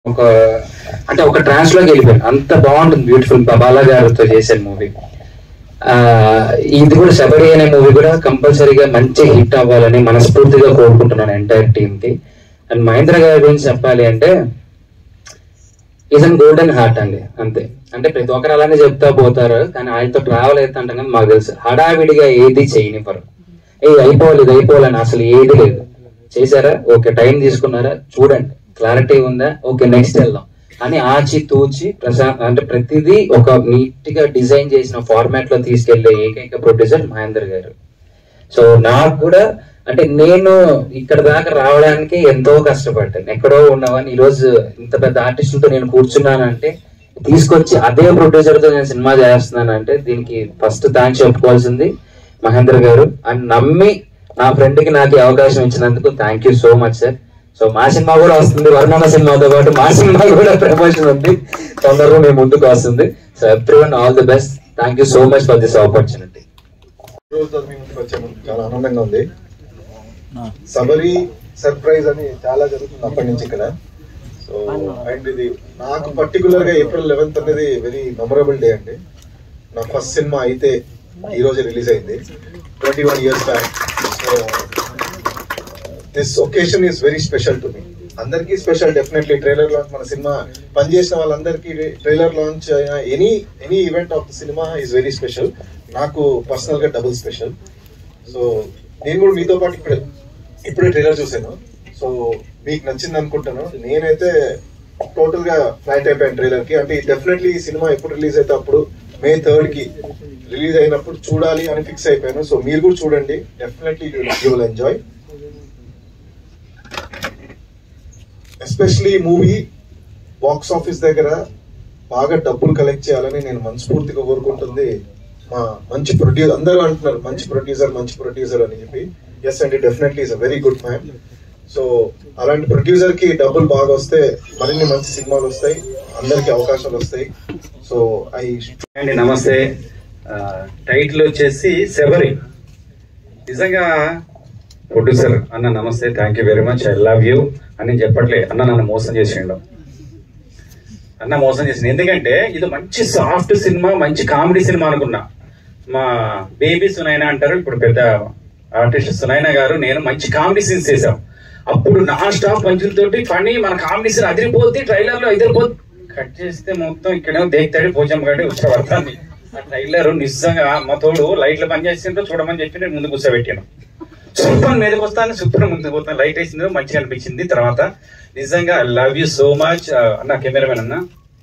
ఒక అంటే ఒక ట్రాన్స్ లోకి వెళ్ళిపోయాను అంత బాగుంటుంది బ్యూటిఫుల్ బాలా గారితో చేసిన మూవీ ఇది కూడా శబరి అనే మూవీ కూడా కంపల్సరీగా మంచి హిట్ అవ్వాలని మనస్ఫూర్తిగా కోరుకుంటున్నాను ఎంటైర్ టీమ్ కి అండ్ మహేంద్ర గారి గురించి చెప్పాలి అంటే ఈజ్ అన్ గోల్డెన్ హార్ట్ అండి అంతే అంటే ప్రతి ఒక్కరు అలానే చెప్తా పోతారు కానీ ఆయనతో ట్రావెల్ అయితే అంటే కానీ మాకు తెలుసు హడావిడిగా ఏది చేయనివ్వరు ఏ అయిపోవాలి ఇది అయిపోవాలని అసలు ఏది లేదు చేశారా ఓకే టైం తీసుకున్నారా చూడండి క్లారిటీ ఉందా ఓకే నెక్స్ట్ వెళ్దాం అని ఆచి తూచి ప్రశా అంటే ప్రతిదీ ఒక నీట్ గా డిజైన్ చేసిన ఫార్మాట్ లో తీసుకెళ్లే ఏకైక ప్రొడ్యూసర్ మహేందర్ గారు సో నాకు కూడా అంటే నేను ఇక్కడ దాకా రావడానికి ఎంతో కష్టపడ్డాను ఎక్కడో ఉన్నవని ఈ రోజు ఇంత పెద్ద ఆర్టిస్టులతో నేను కూర్చున్నానంటే తీసుకొచ్చి అదే ప్రొడ్యూసర్ తో నేను సినిమా చేస్తున్నానంటే దీనికి ఫస్ట్ థ్యాంక్స్ చెప్పుకోవాల్సింది మహేంద్ర గారు అండ్ నమ్మి నా ఫ్రెండ్ కి నాకు ఈ అవకాశం ఇచ్చినందుకు thank you so much sir so మా సినిమా కూడా వస్తుంది వర్ణన సినిమాతో పాటు మా సినిమా కూడా ప్రమోషన్ ఉంది తొందరగా మేము ముందుకు వస్తుంది so everyone all the best thank you so much for this opportunity రోజు మీ ముందుకు వచ్చాము చాలా ఆనందంగా ఉంది సబరి సర్ప్రైజ్ అని చాలా జరుగుతుంది అప్పటి నుంచి ఇక్కడ సో అండ్ ఇది నాకు పర్టికులర్ గా ఏప్రిల్ లెవెన్త్ అనేది వెరీ మెమరబుల్ డే అండి నా ఫస్ట్ సినిమా అయితే ఈ రోజు రిలీజ్ అయింది twenty one years back so this occasion is very special to మీ అందరికీ స్పెషల్ డెఫినెట్లీ ట్రైలర్ లాంచ్ మన సినిమా పనిచేసిన వాళ్ళందరికీ ట్రైలర్ లాంచ్ అయిన any any event of the cinema is very special నాకు పర్సనల్ గా డబుల్ స్పెషల్ సో నేను కూడా మీతో పాటు ఇప్పుడే ఇప్పుడే ట్రైలర్ చూశాను సో మీకు నచ్చింది అనుకుంటాను నేనైతే టోటల్ గా ఫ్లైట్ అయిపోయాను ట్రైలర్ కి అంటే డెఫినెట్లీ ఈ సినిమా ఎప్పుడు రిలీజ్ అయితే అప్పుడు మే థర్డ్ కి రిలీజ్ అయినప్పుడు చూడాలి అని ఫిక్స్ అయిపోయాను సో మీరు కూడా చూడండి definitely you will enjoy especially movie box office దగ్గర బాగా డబ్బులు కలెక్ట్ చేయాలని నేను మనస్ఫూర్తిగా కోరుకుంటుంది మా మంచి ప్రొడ్యూసర్ అందరూ అంటున్నారు మంచి ప్రొడ్యూసర్ మంచి ప్రొడ్యూసర్ అని చెప్పి ఎస్ అండి definitely is a very good man so అలాంటి ప్రొడ్యూసర్ కి డబ్బులు బాగా వస్తే మరిన్ని మంచి సినిమాలు వస్తాయి అందరికి అవకాశాలు వస్తాయి సో ఐ అండి నమస్తే ఆ, టైటిల్ వచ్చేసి శబరి నిజంగా ప్రొడ్యూసర్ అన్న నమస్తే thank you very much I love you అని నేను చెప్పట్లే అన్న నన్ను మోసం చేసిండు అన్న మోసం చేసింది ఎందుకంటే ఇది మంచి సాఫ్ట్ సినిమా మంచి కామెడీ సినిమా అనుకున్నా మా బేబీ సునైనా అంటారు ఇప్పుడు పెద్ద ఆర్టిస్ట్ సునైనా గారు నేను మంచి కామెడీ సీన్స్ చేశాం అప్పుడు నాన్ స్టాప్ పంచులతోటి ఫనీ మన కామెడీ సీన్ అదిరిపోద్ది ట్రైలర్ లో ఎదిరిపోద్ది కట్ చేస్తే మొత్తం ఇక్కడ దేక్తాడి భోజనం గడి ఉచ్చబడుతుంది ఆ ట్రైలర్ నిజంగా మా తోడు లైట్లు పని చేసిందో చూడమని చెప్పి నేను ముందు కూర్చోబెట్టాను సూపర్ మీదకి వస్తాను సూపర్ ముందుకు పోతాను లైట్ వేసింది మంచిగా అనిపించింది తర్వాత నిజంగా లవ్ యూ సో మచ్ అన్న కెమెరామెన్ అన్న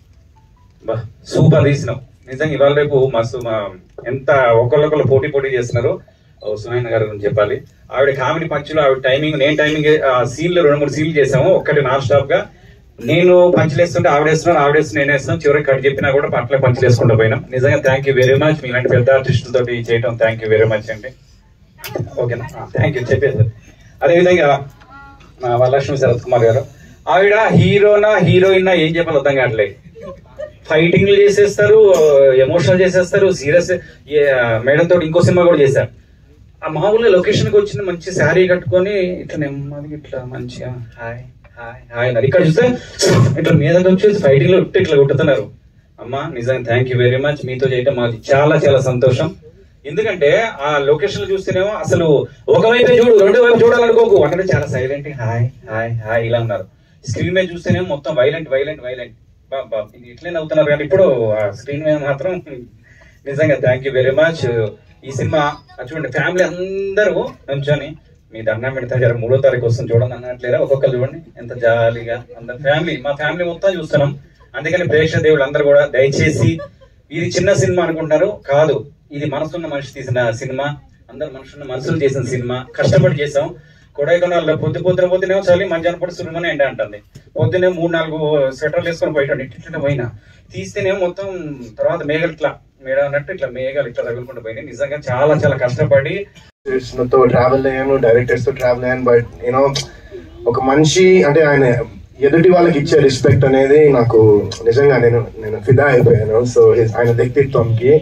బా సూపర్ తీసినాం నిజంగా ఇవాళ రేపు మస్తు మా ఎంత ఒకళ్ళొకళ్ళు పోటీ పోటీ చేస్తున్నారు ఓ సునైన గారి గురించి చెప్పాలి ఆవిడ కామెడీ పంచులు ఆవిడ టైమింగ్ నేను టైమింగ్ సీన్లు రెండు మూడు సీన్లు చేసాము ఒక్కటి నాన్ స్టాప్ గా నేను పంచులు వేస్తుంటే ఆవిడ వేస్తున్నాను ఆవిడ వేస్తున్నా నేను వేస్తున్నాను చివరికి కట్ చెప్పినా కూడా పట్ల పంచులు వేసుకుంటూ పోయినాం నిజంగా థ్యాంక్ యూ వెరీ మచ్ మీలాంటి పెద్ద ఆర్టిస్టులతో చేయడం థ్యాంక్ యూ వెరీ మచ్ అండి ఓకేనా థ్యాంక్ యూ చెప్పేసి అదేవిధంగా మా వరలక్ష్మి శరత్ కుమార్ గారు ఆవిడ హీరోనా హీరోయిన్ ఏం చెప్పాలి అర్థం కావట్లేదు ఫైటింగ్లు చేసేస్తారు ఎమోషనల్ చేసేస్తారు సీరియస్ మేడం తోటి ఇంకో సినిమా కూడా చేశారు ఆ మామూలుగా లొకేషన్ కి వచ్చిన మంచి శారీ కట్టుకొని ఇట్లా నెమ్మదిగా ఇట్లా మంచిగా హాయ్ హాయ్ హాయ్ అన్నారు ఇక్కడ చూస్తే ఇట్లా మీద వచ్చేసి ఫైటింగ్ లో ఇట్లా ఇట్లా కొట్టుతున్నారు అమ్మా నిజంగా థ్యాంక్ యూ వెరీ మచ్ మీతో చేయటం మాకు చాలా చాలా సంతోషం ఎందుకంటే ఆ లొకేషన్ చూస్తేనేమో అసలు ఒకవైపే చూడు రెండు వైపు చూడాలనుకోకు అంటే చాలా సైలెంట్ హాయ్ హాయ్ హాయ్ ఇలా ఉన్నారు స్క్రీన్ మీద చూస్తేనేమో మొత్తం వైలెంట్ వైలెంట్ వైలెంట్ బాబా ఇది ఇట్లే నవ్వుతున్నారు కానీ ఇప్పుడు ఆ స్క్రీన్ మీద మాత్రం నిజంగా థ్యాంక్ యూ వెరీ మచ్ ఈ సినిమా అది చూడండి ఫ్యామిలీ అందరూ నుంచొని మీ దండం పెడతా జర మూడో తారీఖు వస్తుంది చూడండి అన్నట్లేదా ఒక్కొక్కరు చూడండి ఎంత జాలీగా అందరు ఫ్యామిలీ మా ఫ్యామిలీ మొత్తం చూస్తున్నాం అందుకని ప్రేక్షక దేవుళ్ళు అందరూ కూడా దయచేసి ఇది చిన్న సినిమా అనుకుంటున్నారు కాదు ఇది మనసున్న మనిషి తీసిన సినిమా అందరు మనుషున్న మనసులు చేసిన సినిమా కష్టపడి చేసాం కొడైకొనాల్లో పొద్దు పొద్దున పొద్దునే చలి మధ్యాహ్నం పడి సురుమని ఎండ అంటుంది పొద్దునే మూడు నాలుగు స్వెటర్లు వేసుకొని పోయిటాడు ఇట్లా పోయినా తీస్తేనేమో మొత్తం తర్వాత మేఘలు ఇట్లా మేడ అన్నట్టు ఇట్లా మేఘాలు ఇట్లా తగులుకుంటూ పోయినాయి నిజంగా చాలా చాలా కష్టపడి తో ట్రావెల్ అయ్యాను డైరెక్టర్స్ తో ట్రావెల్ అయ్యాను బట్ యూనో ఒక మనిషి అంటే ఆయన ఎదుటి వాళ్ళకి ఇచ్చే రెస్పెక్ట్ అనేది నాకు నిజంగా నేను నేను ఫిదా అయిపోయాను సో ఆయన వ్యక్తిత్వంకి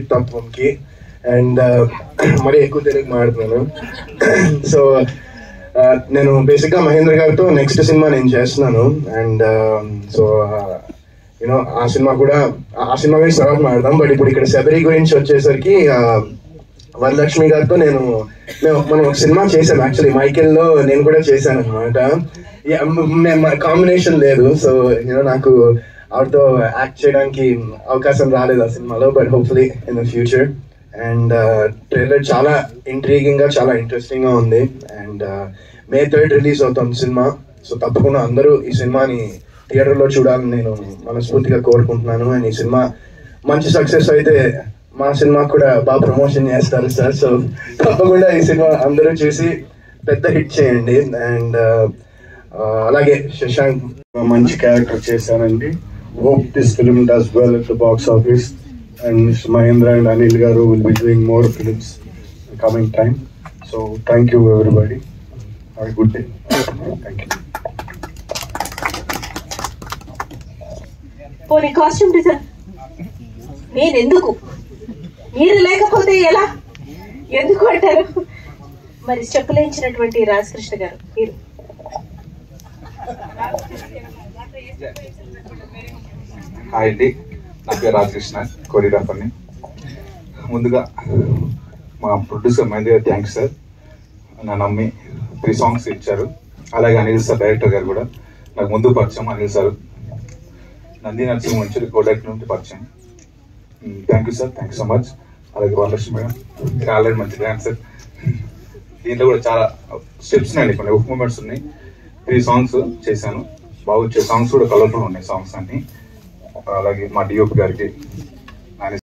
వ్యక్తిత్వంకి అండ్ మరి ఎక్కువ తెలుగు మాడుతున్నాను సో నేను బేసిక్ గా మహేంద్ర గారితో నెక్స్ట్ సినిమా నేను చేస్తున్నాను అండ్ సో యూనో ఆ సినిమా కూడా ఆ సినిమా గురించి తర్వాత మాట్లాడదాం బట్ ఇప్పుడు ఇక్కడ శబరి గురించి వచ్చేసరికి ఆ, వరలక్ష్మి గారితో నేను మేము మనం ఒక సినిమా చేసాం యాక్చువల్లీ మైకెల్ లో నేను కూడా చేశాను అనమాట కాంబినేషన్ లేదు సో యూనో నాకు ఆవిడతో యాక్ట్ చేయడానికి అవకాశం రాలేదు ఆ సినిమాలో but hopefully in the future and trailer చాలా ఇంట్రీగింగ్ గా చాలా ఇంట్రెస్టింగ్ గా ఉంది అండ్ మే థర్డ్ రిలీజ్ అవుతుంది సినిమా సో తప్పకుండా అందరూ ఈ సినిమాని థియేటర్ లో చూడాలని నేను మనస్ఫూర్తిగా కోరుకుంటున్నాను అండ్ ఈ సినిమా మంచి సక్సెస్ అయితే మా సినిమా కూడా బాగా ప్రమోషన్ చేస్తారు సార్ సో తప్పకుండా ఈ సినిమా అందరూ చూసి పెద్ద హిట్ చేయండి అండ్ అలాగే శశాంక్ మంచి క్యారెక్టర్ చేశానండి hope this film does well at the box office and mister Mahendra and Anil గారు will be doing more films coming time so thank you everybody have good day thank you పోనీ costume design నేను ఎందుకు మీరు లేకపోతే ఎలా ఎందుకు అంటారు మరి చెప్పలేంచినటువంటి రాజకృష్ణ గారు మీరు హాయ్ అండి నా పేరు రాజకృష్ణ కొరియోగ్రాఫర్ని ముందుగా మా ప్రొడ్యూసర్ మహేంద్ర గారు థ్యాంక్స్ సార్ నా నమ్మి త్రీ సాంగ్స్ ఇచ్చారు అలాగే అనిల్ సార్ డైరెక్టర్ గారు కూడా నాకు ముందు పరిచయం అనిల్ సార్ నంది నరసింహ నుంచి కోడాక్ నుండి పరిచయం thank you sir thank you so much అలాగే వరలక్ష్మి మేడం మీరు ఆల్రెడీ మంచి డాన్సర్ దీంట్లో కూడా చాలా స్టెప్స్ ఉన్నాయి కొన్ని ఉప్ మూమెంట్స్ ఉన్నాయి త్రీ సాంగ్స్ చేశాను బాగా వచ్చే సాంగ్స్ కూడా కలర్ఫుల్ ఉన్నాయి సాంగ్స్ అన్ని అలాగే మా డిఓపి గారికి